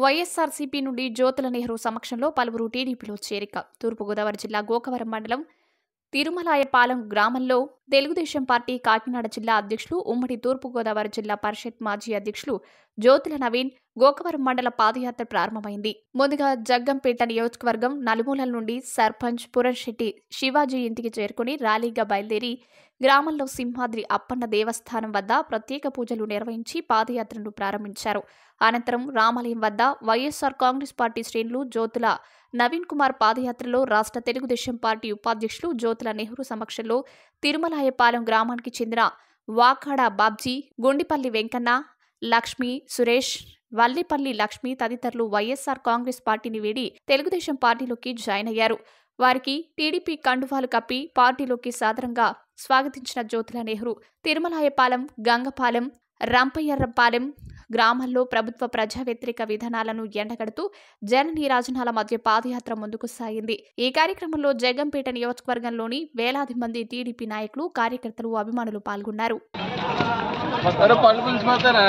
వైఎస్ఆర్సీపీ నుండి జ్యోతుల నెహ్రూ సమక్షంలో పలువురు టీడీపీలో చేరిక తూర్పుగోదావరి జిల్లా గోకవరం మండలం తిరుమలాయపాలెం గ్రామంలో తెలుగుదేశం పార్టీ కాకినాడ జిల్లా అధ్యక్షులు ఉమ్మడి తూర్పుగోదావరి జిల్లా పరిషత్ మాజీ అధ్యక్షులు జ్యోతుల నవీన్ గోకవరం మండల పాదయాత్ర ప్రారంభమైంది ముందుగా జగ్గంపేట నియోజకవర్గం నలుమూలల నుండి సర్పంచ్ పురంశెట్టి శివాజీ ఇంటికి చేరుకుని ర్యాలీగా బయలుదేరి గ్రామంలో సింహాద్రి అప్పన్న దేవస్థానం వద్ద ప్రత్యేక పూజలు నిర్వహించి పాదయాత్రను ప్రారంభించారు అనంతరం రామాలయం వద్ద వైఎస్ఆర్ కాంగ్రెస్ పార్టీ శ్రేణులు జ్యోతుల నవీన్ కుమార్ పాదయాత్రలో రాష్ట్ర తెలుగుదేశం పార్టీ ఉపాధ్యక్షులు జ్యోతుల నెహ్రూ సమక్షంలో తిరుమలాయపాలెం గ్రామానికి చెందిన వాకాడ బాబ్జీ గుండిపల్లి వెంకన్న లక్ష్మి సురేష్ వల్లిపల్లి లక్ష్మి తదితరులు వైఎస్ఆర్ కాంగ్రెస్ పార్టీని వీడి తెలుగుదేశం పార్టీలోకి జాయిన్ అయ్యారు వారికి టీడీపీ కండువాలు కప్పి పార్టీలోకి సాదరంగా స్వాగతించిన జ్యోతుల నెహ్రూ తిరుమలాయపాలెం గంగపాలెం రంపయ్యర్రపాలెం గ్రామాల్లో ప్రభుత్వ ప్రజా వ్యతిరేక విధానాలను ఎండగడుతూ జన నీరాజనాల మధ్య పాదయాత్ర ముందుకు సాగింది ఈ కార్యక్రమంలో జగంపేట నియోజకవర్గంలోని వేలాది మంది టీడీపీ నాయకులు కార్యకర్తలు అభిమానులు పాల్గొన్నారు అరే పళ్ళు పిలిచిపోతారా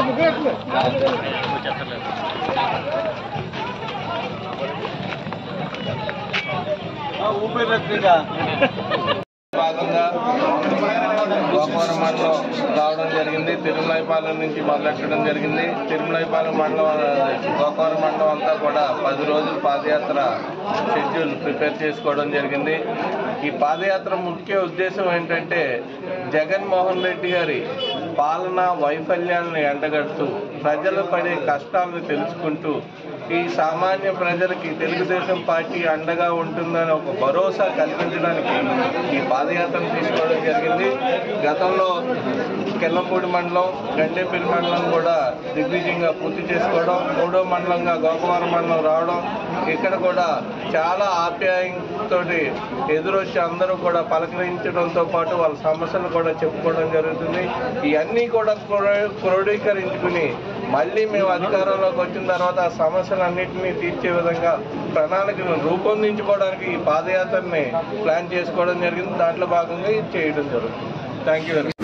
ఊపిరిగా భాగంగా గోకవరం మండలం రావడం జరిగింది తిరుమలైపాలెం నుంచి మొదలెట్టడం జరిగింది తిరుమలైపాలెం మండలం గోకవరం మండలం అంతా కూడా పది రోజుల పాదయాత్ర షెడ్యూల్ ప్రిపేర్ చేసుకోవడం జరిగింది ఈ పాదయాత్ర ముఖ్య ఉద్దేశం ఏంటంటే జగన్మోహన్ రెడ్డి గారి పాలన వైఫల్యాలను ఎండగడుతూ ప్రజలు పడే కష్టాలను తెలుసుకుంటూ ఈ సామాన్య ప్రజలకి తెలుగుదేశం పార్టీ అండగా ఉంటుందని ఒక భరోసా కల్పించడానికి ఈ పాదయాత్రను తీసుకోవడం జరిగింది గతంలో కెల్లంపూడి మండలం గండేపల్లి మండలం కూడా దిగ్విజయంగా పూర్తి చేసుకోవడం మూడో మండలంగా గోపవరం మండలం రావడం ఇక్కడ కూడా చాలా ఆప్యాయంతోటి ఎదురొచ్చి అందరూ కూడా పలకరించడంతో పాటు వాళ్ళ సమస్యలు కూడా చెప్పుకోవడం జరుగుతుంది ఇవన్నీ కూడా క్రో- క్రోడీకరించుకుని మళ్ళీ మేము అధికారంలోకి వచ్చిన తర్వాత ఆ సమస్యలన్నింటినీ తీర్చే విధంగా ప్రణాళికను రూపొందించుకోవడానికి ఈ పాదయాత్రని ప్లాన్ చేసుకోవడం జరిగింది దాంట్లో భాగంగా ఇది చేయడం జరుగుతుంది థ్యాంక్ యూ వెరీ